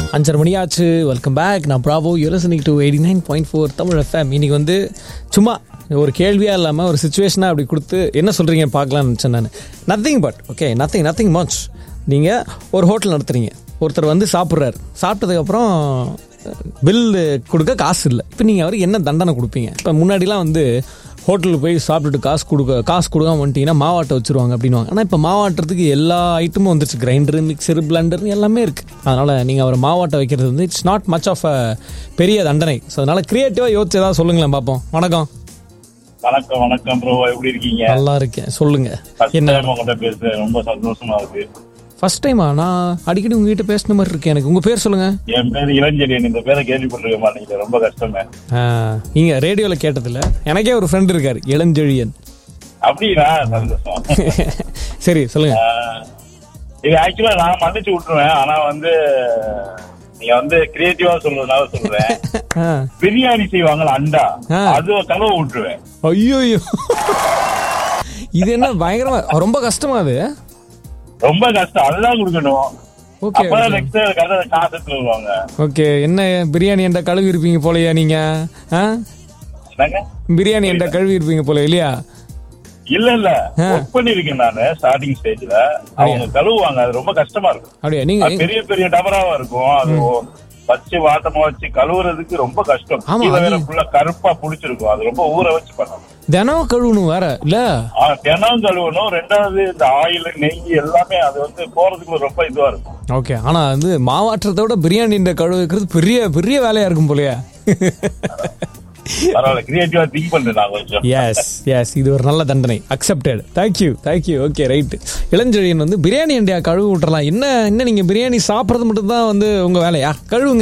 அஞ்சரை மணி ஆச்சு வெல்கம் பேக் நான் ப்ராவோ யூரசனிக் to eighty nine point four Tamil FM இன்னைக்கு வந்து சும்மா ஒரு கேள்வியாக இல்லாமல் ஒரு சுச்சுவேஷனாக அப்படி கொடுத்து என்ன சொல்கிறீங்க பார்க்கலாம்னு நினச்சேன் நான் nothing but okay nothing nothing much நீங்கள் ஒரு ஹோட்டல் நடத்துறீங்க ஒருத்தர் வந்து சாப்பிட்றாரு சாப்பிட்டதுக்கப்புறம் பில் கொடுக்க காசு இல்லை இப்போ நீங்கள் அவருக்கு என்ன தண்டனை கொடுப்பீங்க இப்போ முன்னாடிலாம் வந்து ஹோட்டலுக்கு போய் சாப்பிட்டுட்டு காசு கொடுக்க காசு கொடுக்காம வந்துட்டீங்கன்னா மாவாட்டை வச்சுருவாங்க அப்படின்வாங்க ஆனால் இப்போ மாவாட்டுறதுக்கு எல்லா ஐட்டமும் வந்துருச்சு கிரைண்டர் மிக்சர் பிளண்டர் எல்லாமே இருக்குது அதனால் நீங்கள் அவரை மாவாட்டை வைக்கிறது வந்து it's not much of a பெரிய தண்டனை ஸோ அதனால் க்ரியேட்டிவாக யோசிச்சு ஏதாவது சொல்லுங்களேன் பார்ப்போம் வணக்கம் வணக்கம் வணக்கம் ப்ரோ எப்படி இருக்கீங்க நல்லா இருக்கேன் சொல்லுங்கள் ஃபர்ஸ்ட் என்ன டைம் உங்கள்கிட்ட பேசுறேன் ரொம்ப சந்தோஷமா இருக்கு ஃபர்ஸ்ட் டைமா நான் அடிக்கடி உங்ககிட்ட பேசின மாதிரி இருக்கு எனக்கு உங்கள் பேர் சொல்லுங்கள் என் பேர் இளஞ்செழியன் இந்த பேரை கேள்விப்பட்டிருக்க மாட்டீங்க ரொம்ப கஷ்டமே நீங்கள் ரேடியோவில் கேட்டதில்ல எனக்கே ஒரு ஃப்ரெண்ட் இருக்கார் இளஞ்செழியன் அப்படின்னா சந்தோஷம் சரி சொல்லுங்கள் ஆஹ், இது ஆக்சுவலா நான் மன்னிச்சு விட்டுருவேன் ஆனா வந்து நீங்க வந்து கிரியேட்டிவா சொல்றதுனால சொல்றேன் ஆ பிரியாணி செய்வாங்கல்ல அண்டா ஆ. அது கலவை விட்டுருவேன் ஐயோ இது என்ன பயங்கரமா ரொம்ப கஷ்டமா அது ரொம்ப கஷ்டம் அதுதான் கொடுக்கணும் ஓகே அப்பதான் நெக்ஸ்ட் கதை காசு வருவாங்க ஓகே என்ன பிரியாணி என்ற கழுவி இருப்பீங்க போலயா நீங்க ஆ? என்னங்க பிரியாணி என்ற கழுவி இருப்பீங்க போல இல்லையா இல்ல இல்ல ஆ. ஒர்க் பண்ணிருக்கேன் நானு ஸ்டார்டிங் ஸ்டேஜ்ல அவங்க கழுவுவாங்க அது ரொம்ப கஷ்டமா இருக்கும் அப்படியா நீங்க அது பெரிய பெரிய டபராவா இருக்கும் அது வச்சு வாட்டமா வச்சு கழுவுறதுக்கு ரொம்ப கஷ்டம் ஆமா, கீழே வேற அது- ஃபுல்லா கருப்பா புடிச்சிருக்கும் அது ரொம்ப ஊற வச்சு பண்ணணும் தினம் கழுவணும் வேற இல்ல ஆ, தினம் கழுவணும் ரெண்டாவது இந்த ஆயில் நெய் எல்லாமே அது வந்து போறதுக்கு ரொம்ப இதுவா இருக்கும் ஓகே ஆனா வந்து மாவாட்டுறத விட பிரியாணி இந்த கழுவு வைக்கிறது பெரிய பெரிய வேலையா இருக்கும் போலயா பரவாயில்ல கிரியேட்டிவா திங்க் பண்றேன் நான் கொஞ்சம் எஸ் எஸ் இது ஒரு நல்ல தண்டனை accepted thank you thank you okay right Ilanchezhiyan வந்து பிரியாணி இண்டியா கழுவு விட்டுறலாம் என்ன என்ன நீங்க பிரியாணி சாப்பிட்றது மட்டும் தான் வந்து உங்க வேலையா கழுவுங்க